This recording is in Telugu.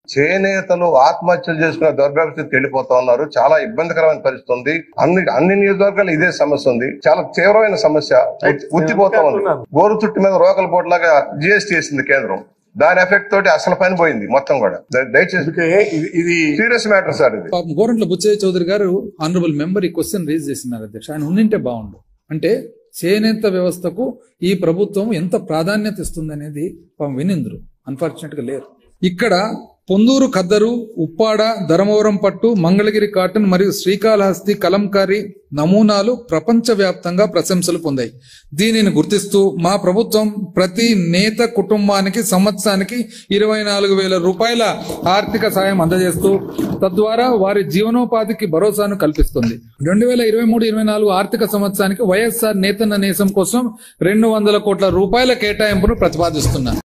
చేనేతలు ఆత్మహత్యలు చేసుకునే దౌర్భాగ్యతకి వెళ్ళిపోతా ఉన్నారు చాలా ఇబ్బందికరమైన పరిస్థితి ఉంది అన్ని అన్ని నియోజకవర్గాలు ఇదే సమస్య ఉంది చాలా తీవ్రమైన సమస్య ఉత్తి- ఉత్తిపోతా ఉంది గోరు చుట్టు మీద రోకల పోట్లాగా జిఎస్టీ వేసింది కేంద్రం దాని ఎఫెక్ట్ తోటి అసలు పని పోయింది మొత్తం కూడా ద- దయచేసి అందుకే ఇది- ఇది సీరియస్ మ్యాటర్ సార్ ఇది పాపం గోరంట్ల బుచ్చయ్య చౌదరి గారు ఆనరబుల్ మెంబర్ ఈ క్వశ్చన్ రేజ్ చేసినారు అధ్యక్ష ఆయన ఉండింటే బాగుండు అంటే చేనేత వ్యవస్థకు ఈ ప్రభుత్వం ఎంత ప్రాధాన్యత ఇస్తుందనేది పాపం వినిందరు అన్ఫార్చునేట్ గా లేరు ఇక్కడ పొందూరు ఖద్దరు ఉప్పాడ ధర్మవరం పట్టు మంగళగిరి కాటన్ మరియు శ్రీకాళహస్తి కలంకారీ నమూనాలు ప్రపంచవ్యాప్తంగా ప్రశంసలు పొందాయి దీనిని గుర్తిస్తూ మా ప్రభుత్వం ప్రతి నేత కుటుంబానికి సంవత్సరానికి ఇరవై నాలుగు వేల రూపాయల ఆర్థిక సాయం అందజేస్తూ తద్వారా వారి జీవనోపాధికి భరోసాను కల్పిస్తుంది రెండు వేల ఇరవై మూడు ఇరవై నాలుగు ఆర్థిక సంవత్సరానికి వైఎస్ఆర్ నేతన్న నేసం కోసం రెండు వందల కోట్ల రూపాయల కేటాయింపును ప్రతిపాదిస్తున్నారు